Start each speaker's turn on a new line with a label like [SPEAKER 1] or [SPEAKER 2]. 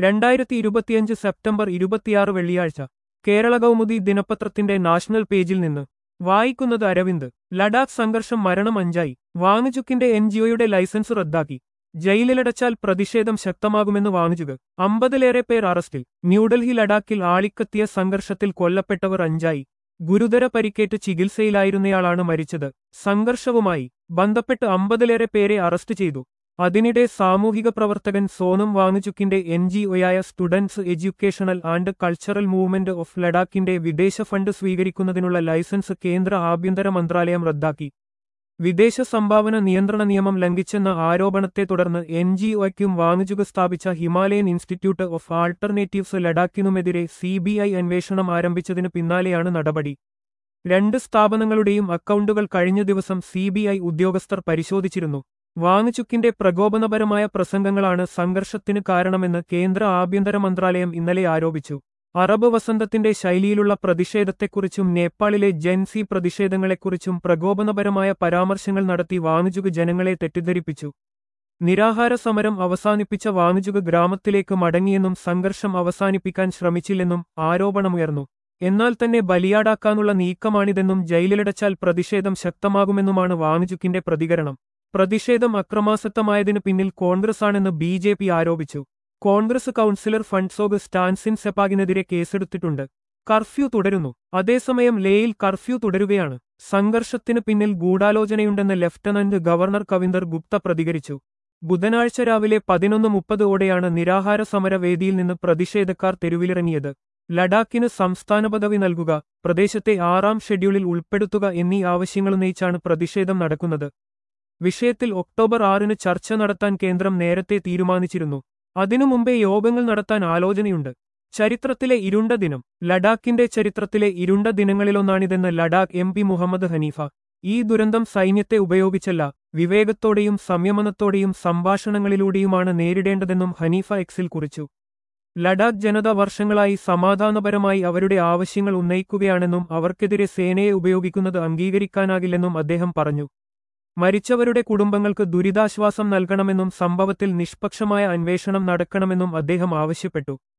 [SPEAKER 1] രണ്ടായിരത്തി ഇരുപത്തിയഞ്ച് സെപ്റ്റംബർ ഇരുപത്തിയാറ് വെള്ളിയാഴ്ച കേരള കൗമുദി ദിനപത്രത്തിന്റെ നാഷണൽ പേജിൽ നിന്ന് വായിക്കുന്നത് അരവിന്ദ് ലഡാക്ക് സംഘർഷം മരണം അഞ്ചായി വാങ്ങുചുക്കിന്റെ എൻജിഒയുടെ ലൈസൻസ് റദ്ദാക്കി ജയിലിലടച്ചാൽ പ്രതിഷേധം ശക്തമാകുമെന്ന് വാങ്ങുചുക് അമ്പതിലേറെ പേർ അറസ്റ്റിൽ ന്യൂഡൽഹി ലഡാക്കിൽ ആളിക്കത്തിയ സംഘർഷത്തിൽ കൊല്ലപ്പെട്ടവർ അഞ്ചായി ഗുരുതര പരിക്കേറ്റ് ചികിത്സയിലായിരുന്നയാളാണ് മരിച്ചത് സംഘർഷവുമായി ബന്ധപ്പെട്ട് അമ്പതിലേറെ പേരെ അറസ്റ്റ് ചെയ്തു അതിനിടെ സാമൂഹിക പ്രവർത്തകൻ സോനം വാങ്ങുചുക്കിന്റെ എൻ ജി ഒയായ students educational and cultural movement of ലഡാക്കിന്റെ വിദേശ ഫണ്ട് സ്വീകരിക്കുന്നതിനുള്ള ലൈസൻസ് കേന്ദ്ര ആഭ്യന്തര മന്ത്രാലയം റദ്ദാക്കി വിദേശ സംഭാവന നിയന്ത്രണ നിയമം ലംഘിച്ചെന്ന ആരോപണത്തെ തുടർന്ന് എൻ ജി ഒയ്ക്കും വാങ്ങുചുക സ്ഥാപിച്ച ഹിമാലയൻ ഇൻസ്റ്റിറ്റ്യൂട്ട് ഓഫ് ആൾട്ടർനേറ്റീവ്സ് ലഡാക്കിനുമെതിരെ സി ബി ഐ അന്വേഷണം ആരംഭിച്ചതിനു പിന്നാലെയാണ് നടപടി രണ്ട് സ്ഥാപനങ്ങളുടെയും അക്കൗണ്ടുകൾ കഴിഞ്ഞ ദിവസം സി ബി ഐ ഉദ്യോഗസ്ഥർ പരിശോധിച്ചിരുന്നു വാങ്ങുചുക്കിന്റെ പ്രകോപനപരമായ പ്രസംഗങ്ങളാണ് സംഘർഷത്തിന് കാരണമെന്ന് കേന്ദ്ര ആഭ്യന്തര മന്ത്രാലയം ഇന്നലെ ആരോപിച്ചു അറബ് വസന്തത്തിന്റെ ശൈലിയിലുള്ള പ്രതിഷേധത്തെക്കുറിച്ചും നേപ്പാളിലെ ജെൻസി പ്രതിഷേധങ്ങളെക്കുറിച്ചും പ്രകോപനപരമായ പരാമർശങ്ങൾ നടത്തി വാങ്ങുചുക് ജനങ്ങളെ തെറ്റിദ്ധരിപ്പിച്ചു നിരാഹാര സമരം അവസാനിപ്പിച്ച വാങ്ങുചുക് ഗ്രാമത്തിലേക്ക് മടങ്ങിയെന്നും സംഘർഷം അവസാനിപ്പിക്കാൻ ശ്രമിച്ചില്ലെന്നും ആരോപണമുയർന്നു എന്നാൽ തന്നെ ബലിയാടാക്കാനുള്ള നീക്കമാണിതെന്നും ജയിലിലടച്ചാൽ പ്രതിഷേധം ശക്തമാകുമെന്നുമാണ് വാങ്ങുചുക്കിന്റെ പ്രതികരണം പ്രതിഷേധം അക്രമാസക്തമായതിനു പിന്നിൽ കോൺഗ്രസാണെന്ന് ബി ജെ പി ആരോപിച്ചു കോൺഗ്രസ് കൗൺസിലർ ഫൺസോഗ് സ്റ്റാൻസിൻ സെപ്പാഗിനെതിരെ കേസെടുത്തിട്ടുണ്ട് കർഫ്യൂ തുടരുന്നു അതേസമയം ലേയിൽ കർഫ്യൂ തുടരുകയാണ് സംഘർഷത്തിന് പിന്നിൽ ഗൂഢാലോചനയുണ്ടെന്ന് ലഫ്റ്റനന്റ് ഗവർണർ കവിന്ദർ ഗുപ്ത പ്രതികരിച്ചു ബുധനാഴ്ച രാവിലെ പതിനൊന്ന് മുപ്പതോടെയാണ് നിരാഹാര സമരവേദിയിൽ നിന്ന് പ്രതിഷേധക്കാർ തെരുവിലിറങ്ങിയത് ലഡാക്കിന് സംസ്ഥാന പദവി നൽകുക പ്രദേശത്തെ ആറാം ഷെഡ്യൂളിൽ ഉൾപ്പെടുത്തുക എന്നീ ആവശ്യങ്ങളുന്നയിച്ചാണ് പ്രതിഷേധം നടക്കുന്നത് വിഷയത്തിൽ ഒക്ടോബർ ആറിന് ചർച്ച നടത്താൻ കേന്ദ്രം നേരത്തെ തീരുമാനിച്ചിരുന്നു അതിനു മുമ്പേ യോഗങ്ങൾ നടത്താൻ ആലോചനയുണ്ട് ചരിത്രത്തിലെ ഇരുണ്ട ദിനം ലഡാക്കിന്റെ ചരിത്രത്തിലെ ഇരുണ്ട ദിനങ്ങളിലൊന്നാണിതെന്ന് ലഡാക്ക് എം പി മുഹമ്മദ് ഹനീഫ ഈ ദുരന്തം സൈന്യത്തെ ഉപയോഗിച്ചല്ല വിവേകത്തോടെയും സംയമനത്തോടെയും സംഭാഷണങ്ങളിലൂടെയുമാണ് നേരിടേണ്ടതെന്നും ഹനീഫ എക്സിൽ കുറിച്ചു ലഡാക്ക് ജനത വർഷങ്ങളായി സമാധാനപരമായി അവരുടെ ആവശ്യങ്ങൾ ഉന്നയിക്കുകയാണെന്നും അവർക്കെതിരെ സേനയെ ഉപയോഗിക്കുന്നത് അംഗീകരിക്കാനാകില്ലെന്നും അദ്ദേഹം പറഞ്ഞു മരിച്ചവരുടെ കുടുംബങ്ങൾക്ക് ദുരിതാശ്വാസം നൽകണമെന്നും സംഭവത്തിൽ നിഷ്പക്ഷമായ അന്വേഷണം നടക്കണമെന്നും അദ്ദേഹം ആവശ്യപ്പെട്ടു